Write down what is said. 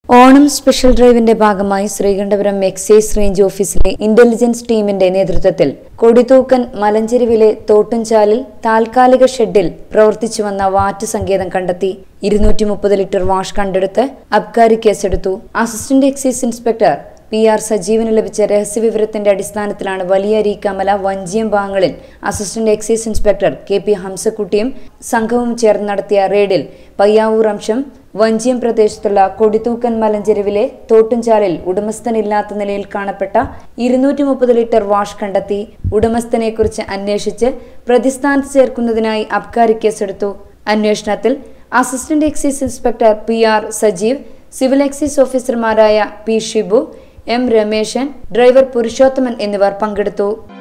Onam special ഡ്രൈവിന്റെ ഭാഗമായി Sreekandapuram excise range ഓഫീസിലെ ഇന്റലിജൻസ് ടീമിന്റെ നേതൃത്വത്തിൽ കൊടിതൂക്കൻ മലഞ്ചെരുവിലെ തോട്ടുംചാലിൽ താൽക്കാലിക ഷെഡിൽ പ്രവർത്തിച്ചു വന്ന വാറ്റ് സങ്കേതം കണ്ടെത്തി ഇരുന്നൂറ്റി മുപ്പത് ലിറ്റർ വാഷ് കണ്ടെടുത്ത് അബ്കാരി കേസെടുത്തു assistant excise inspector P R സജീവന് ലഭിച്ച രഹസ്യവിവരത്തിന്റെ അടിസ്ഥാനത്തിലാണ് വലിയരീക്കമല വഞ്ചിയം ഭാഗങ്ങളിൽ assistant excise inspector K P ഹംസക്കുട്ടിയും സംഘവും ചേർന്ന് നടത്തിയ റെയ്ഡിൽ പയ്യാവൂർ അംശം വഞ്ചിയം പ്രദേശത്തുള്ള കൊടിത്തൂക്കൻ മലഞ്ചെരുവിലെ തോട്ടുംചാലിൽ ഉടമസ്ഥനില്ലാത്ത നിലയിൽ കാണപ്പെട്ട ഇരുന്നൂറ്റി മുപ്പത് ലിറ്റർ വാഷ് കണ്ടെത്തി ഉടമസ്ഥനെക്കുറിച്ച് അന്വേഷിച്ച് പ്രതിസ്ഥാനത്ത് ചേർക്കുന്നതിനായി അബ്കാരി കേസെടുത്തു അന്വേഷണത്തിൽ assistant excise inspector P R Sajeev civil excise ഓഫീസർമാരായ P Shibu M Rameshan driver Purushothaman എന്നിവർ പങ്കെടുത്തു